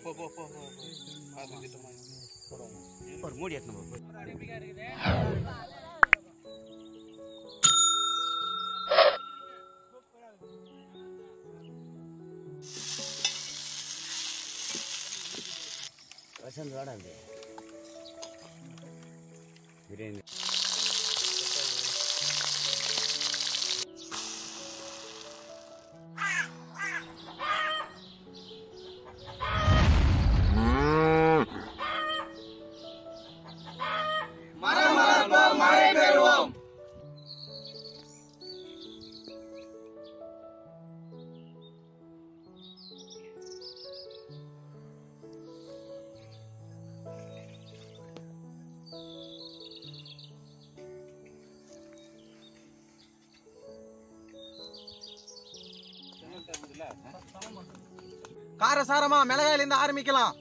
போ போ போ போ பார்த்து திட்டமா ஒரு மூடி எத்தனை போ வசந்த் வாடா அது பிரியாணி காரசாரமா மிளகாயில இருந்து ஆரம்பிக்கலாம்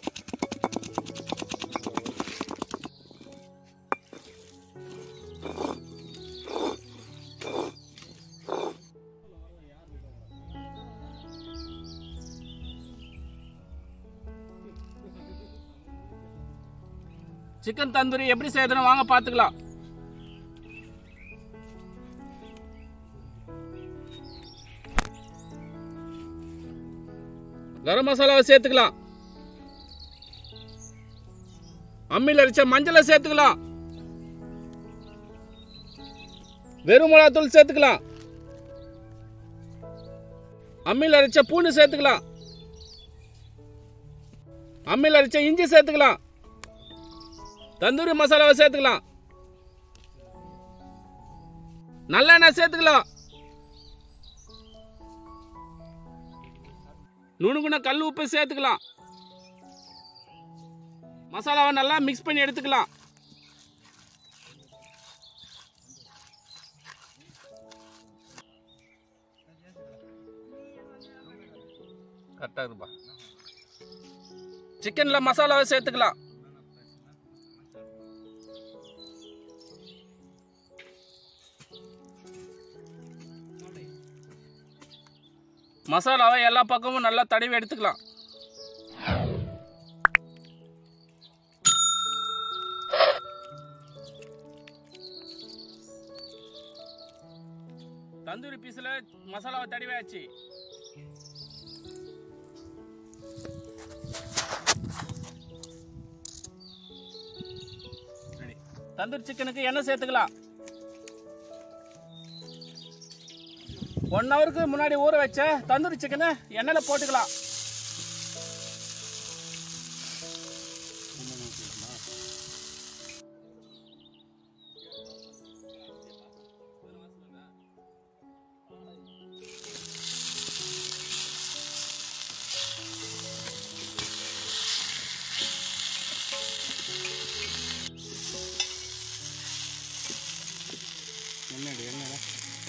சிக்கன் தந்தூரி எப்படி செய்யறதுன்னு வாங்க பார்த்துக்கலாம் கரம் மசாலாவை சேர்த்துக்கலாம் அம்மியில் அரைச்ச மஞ்சளை சேர்த்துக்கலாம் வெறும் மிளகாத்தூள் சேர்த்துக்கலாம் அம்மியில் அரைச்ச பூண்டு சேர்த்துக்கலாம் அம்மியில் அரைச்ச இஞ்சி சேர்த்துக்கலாம் தந்தூரி மசாலாவை சேர்த்துக்கலாம் நல்லெண்ணெய் சேர்த்துக்கலாம் நுணுகுன கல் உப்பு சேர்த்துக்கலாம் மசாலாவை நல்லா மிக்ஸ் பண்ணி எடுத்துக்கலாம் கரெக்டாக இருக்குப்பா சிக்கனில் மசாலாவை சேர்த்துக்கலாம் மசாலாவை எல்லா பக்கமும் நல்லா தடவி எடுத்துக்கலாம் தந்தூரி பீஸில் மசாலாவை தடவியாச்சு Ready. தந்தூரி சிக்கனுக்கு எண்ணெய் சேர்த்துக்கலாம் ஒன் ஹவருக்கு முன்னாடி ஊற வச்ச தந்தூரி சிக்கனை எண்ணெயில் போட்டுக்கலாம் என்னடி என்னடா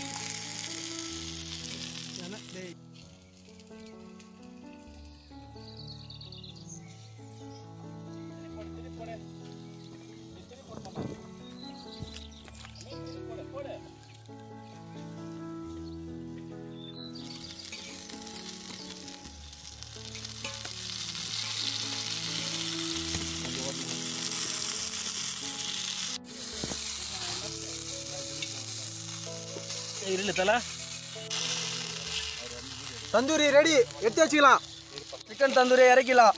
இருளு தலை தந்தூரி ரெடி எடுத்து வச்சுக்கலாம் சிக்கன் தந்தூரி இறக்கிலாம்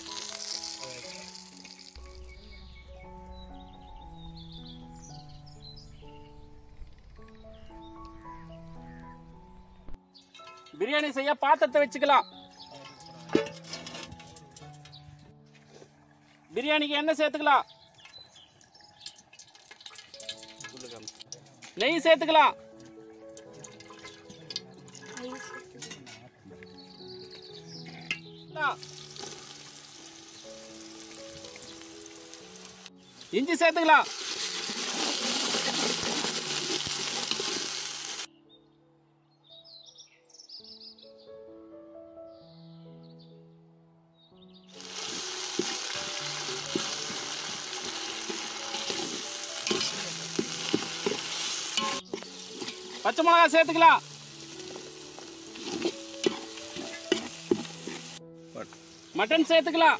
பிரியாணி செய்ய பாத்திரத்தை வச்சுக்கலாம் பிரியாணிக்கு எண்ணெய் சேர்த்துக்கலாம் நெய் சேர்த்துக்கலாம் இஞ்சி சேர்த்துக்கலாம் பச்சை மிளகாய் சேர்த்துக்கலாம் மட்டன் சேர்த்துக்கலாம்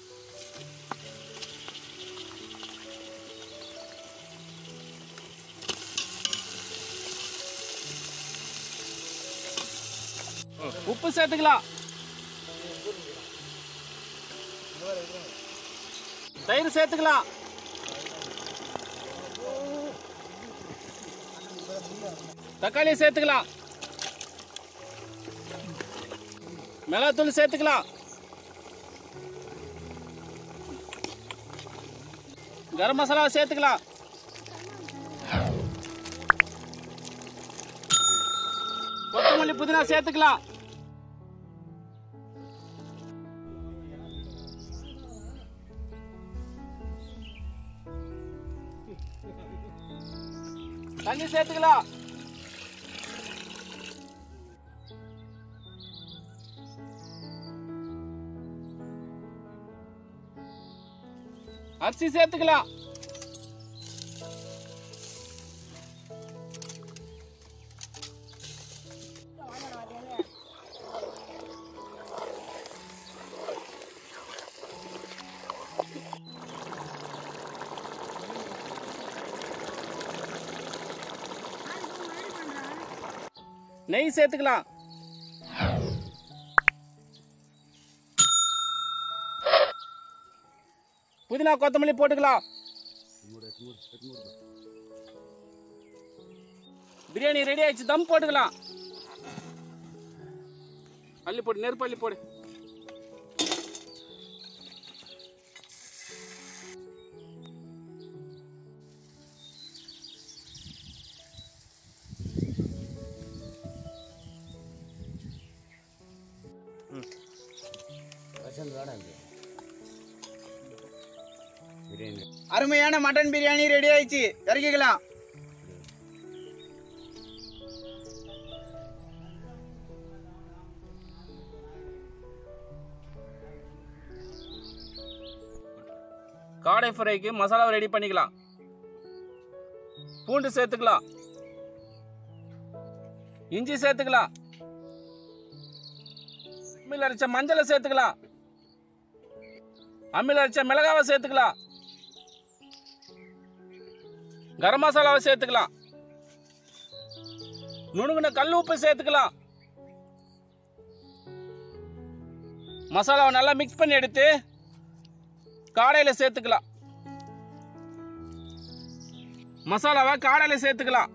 உப்பு சேர்த்துக்கலாம் தயிர் சேர்த்துக்கலாம் தக்காளி சேர்த்துக்கலாம் மிளகாத்தூள் சேர்த்துக்கலாம் கரம் மசாலா சேர்த்துக்கலாம் கொத்தமல்லி புதினா சேர்த்துக்கலாம் தண்ணி சேர்த்துக்கலாம் அரிசி சேர்த்துக்கலாம் நெய் சேர்த்துக்கலாம் புதினா கொத்தமல்லி போட்டுக்கலாம் பிரியாணி ரெடி ஆயிடுச்சு தம் போட்டுக்கலாம் அள்ளி போடு நெருப்பு அள்ளி போடு வசந்த் வாடா இருக்கு பிரியாணி அருமையான மட்டன் பிரியாணி ரெடி ஆயிடுச்சு இறக்கிக்கலாம் காடை ஃப்ரைக்கு மசாலாவை ரெடி பண்ணிக்கலாம் பூண்டு சேர்த்துக்கலாம் இஞ்சி சேர்த்துக்கலாம் அம்மியில் அரைச்ச மஞ்சளை சேர்த்துக்கலாம் அம்மியில் அரைச்ச மிளகாவை சேர்த்துக்கலாம் கரம் மசாலாவை சேர்த்துக்கலாம் நுணுகுன கல் உப்பு சேர்த்துக்கலாம் மசாலாவை நல்லா மிக்ஸ் பண்ணி எடுத்து காடையில் சேர்த்துக்கலாம் மசாலாவை காடையில் சேர்த்துக்கலாம்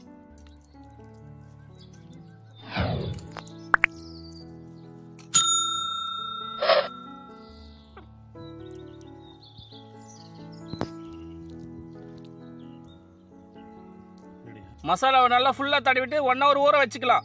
மசாலாவை நல்லா ஃபுல்லாக தடவிட்டு ஒன் ஹவர் ஊற வச்சுக்கலாம்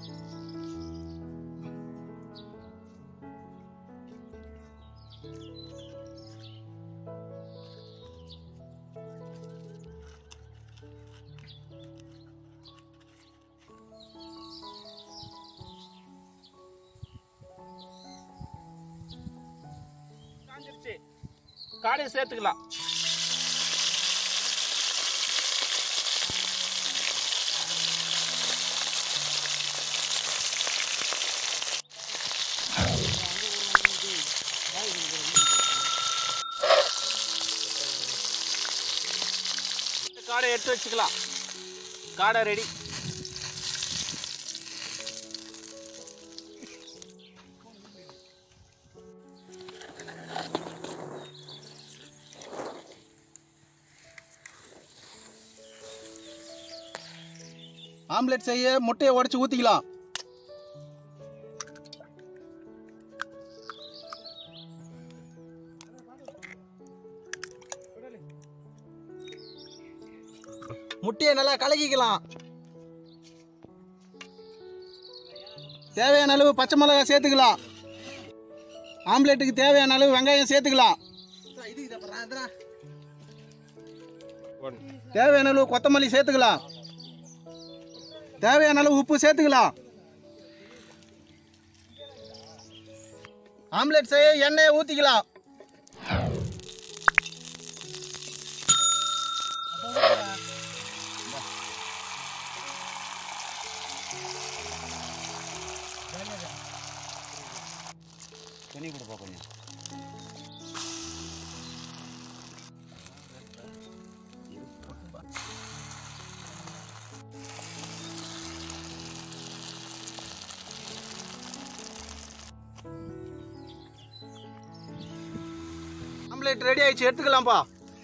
காஞ்சிருச்சு காடையை சேர்த்துக்கலாம் காடை எடுத்து வச்சுக்கலாம் காடை ரெடி ஆம்லெட் செய்ய முட்டையை உடைச்சு ஊற்றிக்கலாம் முட்டையை நல்லா கலக்கிக்கலாம் தேவையான அளவு பச்சை மிளகாய் சேர்த்துக்கலாம் ஆம்லெட்டுக்கு தேவையான அளவு வெங்காயம் சேர்த்துக்கலாம் தேவையான அளவு கொத்தமல்லி சேர்த்துக்கலாம் தேவையான அளவு உப்பு சேர்த்துக்கலாம் ஆம்லெட் செய்ய எண்ணெயை ஊற்றிக்கலாம் துணி கொடுப்பா கொஞ்சம் ஆம்லேட் ரெடி ஆயிடுச்சு எடுத்துக்கலாம்ப்பா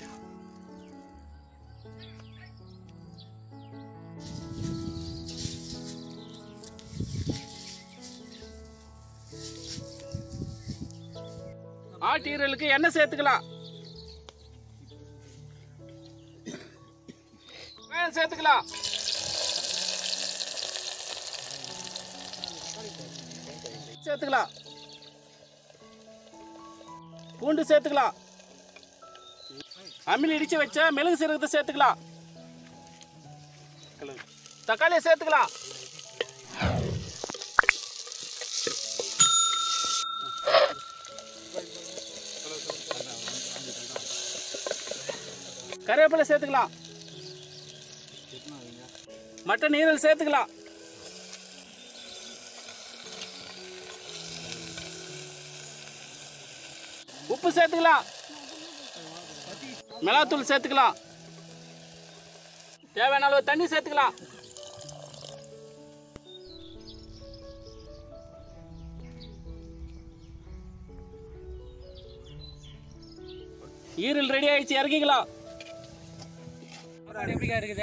ஆட்டீரலுக்கு எண்ணெய் சேர்த்துக்கலாம் வெங்காயம் சேர்த்துக்கலாம் சேர்த்துக்கலாம் பூண்டு சேர்த்துக்கலாம் அம்மில் இடிச்சு வச்ச மிளகு சீரகத்தை சேர்த்துக்கலாம் தக்காளியை சேர்த்துக்கலாம் கருவேப்பிலை சேர்த்துக்கலாம் மட்டன் ஈரல் சேர்த்துக்கலாம் உப்பு சேர்த்துக்கலாம் மிளகாத்தூள் சேர்த்துக்கலாம் தேவையான அளவு தண்ணி சேர்த்துக்கலாம் ஈரல் ரெடி ஆயிடுச்சு இறக்கிக்கலாம் எப்படிக்கா இருக்குது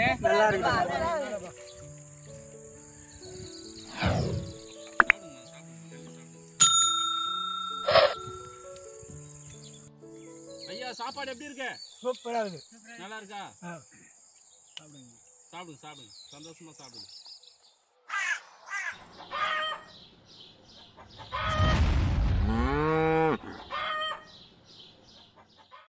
ஐயா சாப்பாடு எப்படி இருக்கு சூப்பராக இருக்குது நல்லா இருக்கா சாப்பிடுங்க சாப்பிடுங்க சாப்பிடுங்க சந்தோஷமா சாப்பிடுங்க